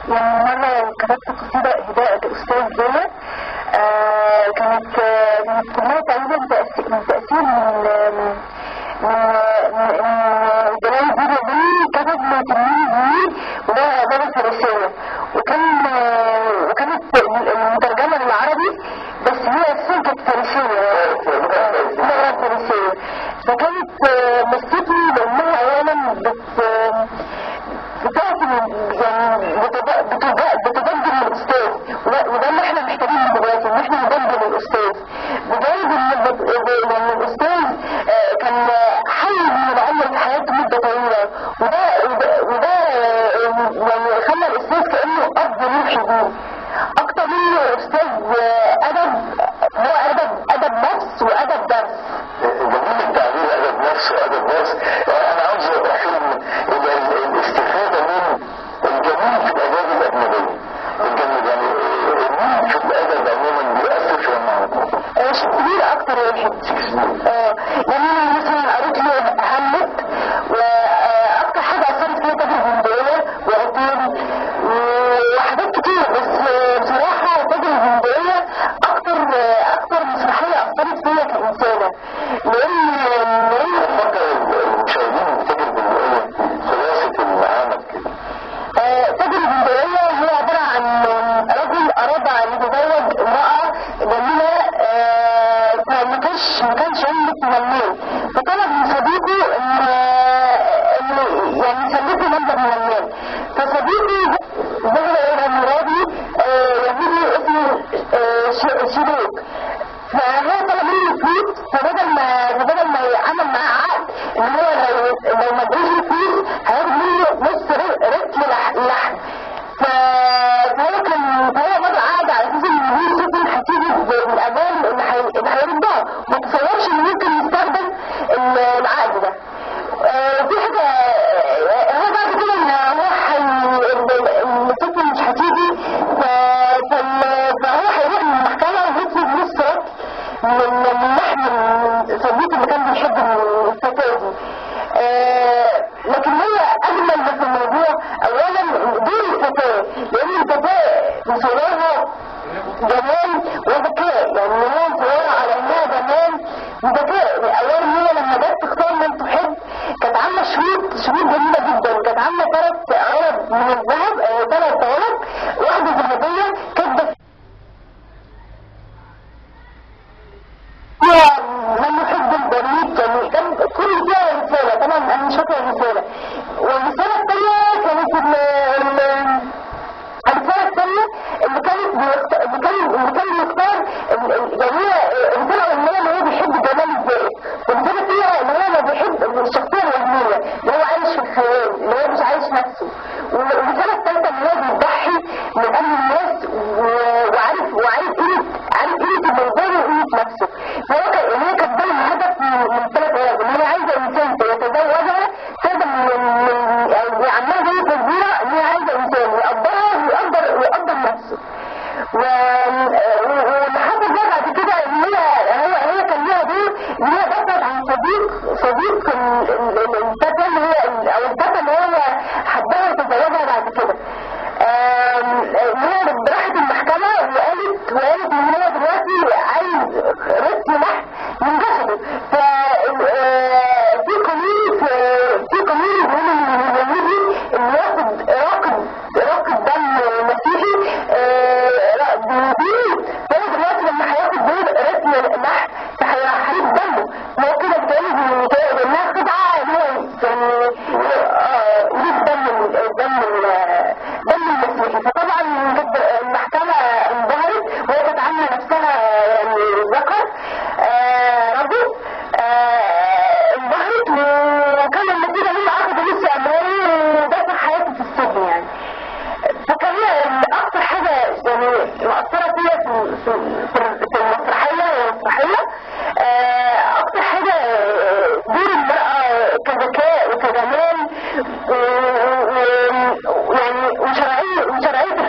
يعني مرة كتبت قصيدة إهداء لأستاذ ليا آه كانت آه كانت كلها تقريبا تأثير من تأثير من من جلال الدين الدين كتب لتلميذ ليه وده درس رسالة وكان آه وكانت المترجمة للعربي بس هي أساسا كانت فارسية لغة فارسية فكانت مستني لأنها أولا بت بتعطي يعني بتبدل الأستاذ وده اللي احنا محتاجينه دلوقتي ان احنا نبدل الأستاذ بجانب ان يعني الأستاذ كان حي من العمر في حياته مدة طويلة وده وده يعني خلى الأستاذ كأنه أب روحي ليه أكتر منه أستاذ أدب هو أدب أدب نفس وأدب درس جميل التعبير أدب نفس وأدب درس أنا عاوز أفهم الاستفادة من الجميل في الأداب الأجنبية الجميل يعني مين في الأدب عموما بيأثر في المعنى شكسبير أكتر واحد آه يعني أنا مثلا قريت له هاملت وأكتر حاجة أثرت فيها تاج الهندية وعطيل وحاجات كتير بس بصراحة تاج الهندية أكتر أكتر مسرحية أثرت فيا كإنسانة لأن لأن المشاهدين بتجد بالرؤية خلاصة العمل كده تاج الهندية هي عبارة عن رجل أراد أن يتزوج امرأة جميلة فما كانش ما كانش يملك مليون فطلب من صديقه إن إن يعني يسلفه مبلغ من المال فصديقي ذهب إلى مرادي يهودي اسمه شيروك فهو طلب مني فلوس فبدل ما فبدل ما يعمل معاه عقد ان هو لو لو ما ادوش الفلوس هياخد منه نص رتل لحم فهو كان فهو برضه قاعد على اساس ان دي سفن هتيجي بالامان اللي هيردها ما تصورش ان ممكن يستخدم العقد ده دي حاجه هو بعد كده ان هو السفن مش هتيجي فهو هيروح من المحكمه ويطلب نص رتل من لحم صديق اللي كان بيحب الفتاة دي لكن هي أجمل ما في الموضوع أولا دور الفتاة لأن الفتاة مصورها جمال وذكاء يعني هو مصورها على إنها جمال وذكاء أولا هي لما جت تختار من تحب كانت عاملة شروط شروط جميلة جدا كانت عاملة ثلاث عرب من الذهب ثلاث عرب واحدة ذهبية كانت هو من يحب البريد يعني كان كل فيها رسالة طبعا أنا مش فاكرة الرسالة والرسالة الثانية كانت ال الرسالة الثانية اللي كانت بيختار اللي كان اللي كان بيختار يعني هي الرسالة الأولانية اللي هو بيحب جمال الزائد والرسالة الثانية اللي هو ما بيحب الشخصية الوهمية اللي هو عايش في الخيال اللي هو مش عايش نفسه والرسالة الثالثة اللي هو بيضحي من أمن الناس وعارف وعارف قيمة عارف قيمة الموضوع وقيمة نفسه فهو كان هي كانت ده الهدف من الثلاث عيال ان هي عايزة إنسان يتزوجها تقدر من يعني عمالة زي تكبيرة ان هي عايزة إنسان يقدرها ويقدر ويقدر نفسه ولحد بقى بعد كده ان هي هي هي كان ليها دور ان هي دافعت عن صديق صديق الفتاة اللي هي او الفتاة اللي هي حبها وتزوجها بعد كده هي راحت المحكمة وقالت وقالت ان هو دلوقتي عايز رسم لحم من جسده ف في قانون في قانون بيقول ان اليهودي اللي ياخد راقد راقد دم مسيحي بيموت فهو دلوقتي لما هياخد دور رسم لحم فهيحرق دمه هو كده بيتهيألي انها خدعة ان هو يعني يجيب دم دم دم المسيحي فطبعا المحكمة انبهرت وهي كانت عاملة نفسها يعني ذكر رجل انبهرت وكان النتيجة هم أخذوا لسه أمراري ودافع حياته في السجن يعني فكان هي أكتر حاجة يعني مأثرة فيا في في في المسرحية والمسرحية أكتر حاجة دور المرأة كذكاء وكجمال ويعني وشرعية وشرعية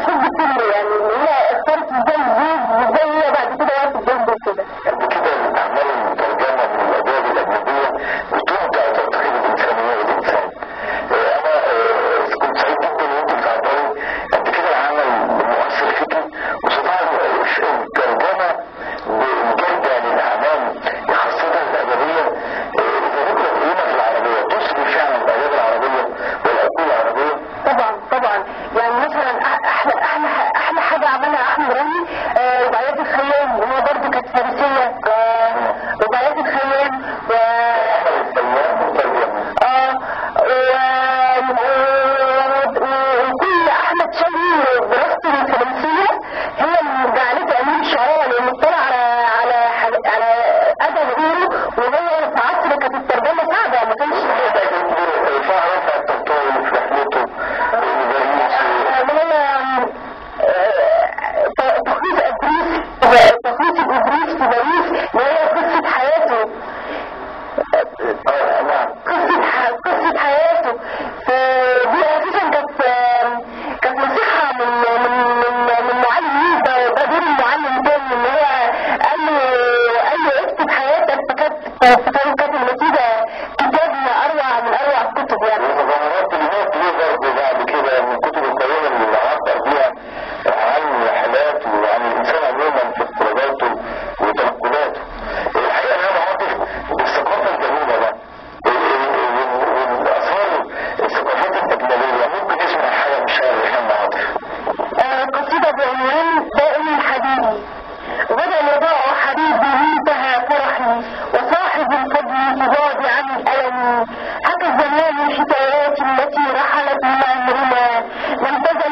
لم تزل